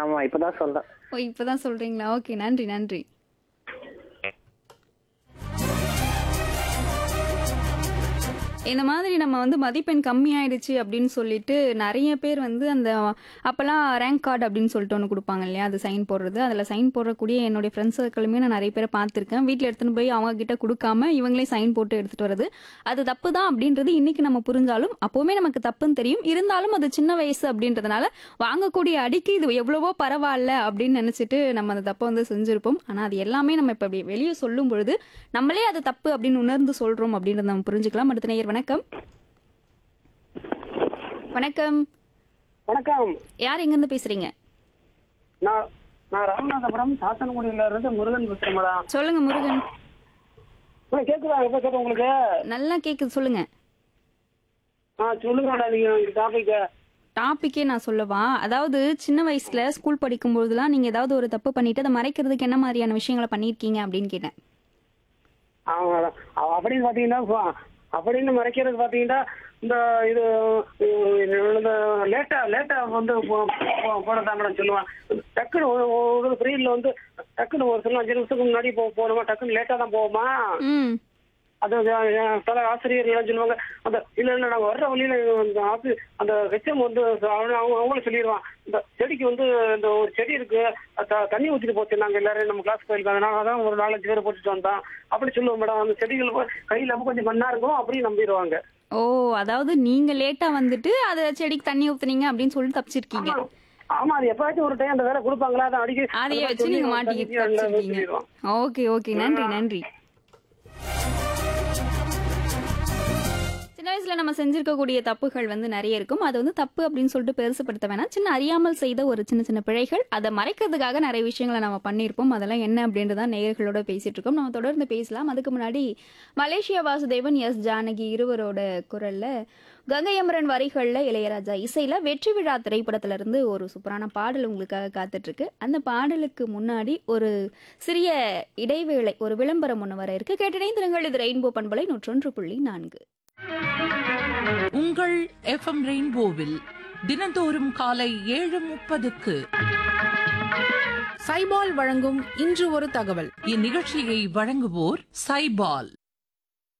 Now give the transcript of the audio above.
ஆமா இப்பதான் சொல்றேன் ஓ இப்பதான் சொல்றீங்களா ஓகே நன்றி நன்றி இந்த மாதிரி நம்ம வந்து மதிப்பெண் கம்மியாயிடுச்சு அப்படின்னு சொல்லிட்டு நிறைய பேர் வந்து அந்த அப்போல்லாம் ரேங்க் கார்டு அப்படின்னு சொல்லிட்டு ஒன்று கொடுப்பாங்க இல்லையா அது சைன் போடுறது அதில் சைன் போடக்கூடிய என்னுடைய ஃப்ரெண்ட்ஸ் சர்க்கிளுமே நான் நிறைய பேரை பார்த்துருக்கேன் வீட்டில் எடுத்துன்னு போய் அவங்க கிட்ட கொடுக்காம இவங்களே சைன் போட்டு எடுத்துட்டு வர்றது அது தப்பு தான் அப்படின்றது இன்னைக்கு நம்ம புரிஞ்சாலும் அப்போவுமே நமக்கு தப்புன்னு தெரியும் இருந்தாலும் அது சின்ன வயசு அப்படின்றதுனால வாங்கக்கூடிய அடிக்கு இது எவ்வளவோ பரவாயில்ல அப்படின்னு நினைச்சிட்டு நம்ம அந்த தப்பை வந்து செஞ்சிருப்போம் ஆனால் அது எல்லாமே நம்ம இப்போ அப்படி வெளியே சொல்லும் பொழுது நம்மளே அது தப்பு அப்படின்னு உணர்ந்து சொல்றோம் அப்படின்றத நம்ம புரிஞ்சுக்கலாம் அடுத்த நேயர் வணக்கம் வணக்கம் வணக்கம் யார் எங்கேருந்து பேசுறீங்க நான் நான் ராமநாதபுரம் சாத்தனகுடியில இருந்து முருகன் பேசுறேன் மேடம் சொல்லுங்க முருகன் மேடம் கேக்குதா எப்ப கேட்க உங்களுக்கு நல்லா கேக்குது சொல்லுங்க ஆ சொல்லுங்க மேடம் நீங்க இந்த டாபிக் டாபிக்கே நான் சொல்லவா அதாவது சின்ன வயசுல ஸ்கூல் படிக்கும் பொழுதுலாம் நீங்க ஏதாவது ஒரு தப்பு பண்ணிட்டு அதை மறைக்கிறதுக்கு என்ன மாதிரியான விஷயங்களை பண்ணிருக்கீங்க அப்படின்னு கேட்டேன் ஆமா மேடம் அவ- அப்படின்னு பாத்தீங்கன்னா ப- அப்படின்னு மறைக்கிறது பாத்தீங்கன்னா இந்த இது இந்த லேட்டா லேட்டா வந்து போ- போ- போனதா மேடம் சொல்லுவேன் டக்குன்னு ஒரு ஒரு பீரியட்ல வந்து டக்குன்னு ஒரு சில அஞ்சு நிமிஷத்துக்கு முன்னாடி போ போனோமா டக்குன்னு லேட்டா தான் போவோமா ம் அது அஹ், பல ஆசிரியர்கள் எல்லாம் சொல்லுவாங்க அந்த இல்ல இல்ல நாங்க வர்ற வழியில அந்த ஆபி அந்த ஹெச்எம் வந்து அவங்க அவங்க- அவங்களும் சொல்லிடுவான் இந்த செடிக்கு வந்து இந்த ஒரு செடி இருக்கு அது த- தண்ணி ஊத்திட்டு போச்சு நாங்க எல்லாரும் நம்ம கிளாஸ் போயிருக்காங்க நாங்க தான் ஒரு நாலஞ்சு பேர் போட்டுட்டு வந்தோம் அப்படி சொல்லுவோம் மேடம் அந்த செடிகள் போ- கையில அப்ப கொஞ்சம் மண்ணா இருக்கும் அப்படியே நம்பிடுவாங்க ஓ அதாவது நீங்க லேட்டா வந்துட்டு அதை செடிக்கு தண்ணி ஊத்துனீங்க அப்படின்னு சொல்லிட்டு தப்பிச்சிருக்கீங்க ஆமா. ஆமா அது எப்பயாச்சும் ஒரு டைம் அந்த வேலை கொடுப்பாங்களா அதை அடிக்க அதைய அதை வச்சு சொல்லி நீங்க ஒரு மாட்டிக்கிட்டு தண்ணியை அதுல தப்பிச்சிருக்கீங்க ஊத்திடுவோம். ஓகே ஓகே நன்றி நன்றி சின்ன வயசுல நம்ம செஞ்சிருக்கக்கூடிய தப்புகள் வந்து நிறைய இருக்கும் அது வந்து தப்பு அப்படின்னு சொல்லிட்டு பெருசுப்படுத்த வேணாம் சின்ன அறியாமல் செய்த ஒரு சின்ன சின்ன பிழைகள் அதை மறைக்கிறதுக்காக நிறைய விஷயங்களை நம்ம பண்ணியிருப்போம் அதெல்லாம் என்ன அப்படின்றதான் நேயர்களோட பேசிட்டு இருக்கோம் நம்ம தொடர்ந்து பேசலாம் அதுக்கு முன்னாடி மலேசியா வாசுதேவன் எஸ் ஜானகி இருவரோட குரல்ல கங்கையமரன் வரிகள்ல இளையராஜா இசையில வெற்றி விழா திரைப்படத்துல இருந்து ஒரு சூப்பரான பாடல் உங்களுக்காக காத்துட்டு இருக்கு அந்த பாடலுக்கு முன்னாடி ஒரு சிறிய இடைவேளை ஒரு விளம்பரம் ஒன்று வர இருக்கு கேட்டிடைந்திருங்கள் இது ரெயின்போ பண்பலை நூற்றொன்று புள்ளி நான்கு உங்கள் எஃப்எம் ரெயின்போவில் தினந்தோறும் காலை ஏழு முப்பதுக்கு சைபால் வழங்கும் இன்று ஒரு தகவல் இந்நிகழ்ச்சியை வழங்குவோர் சைபால்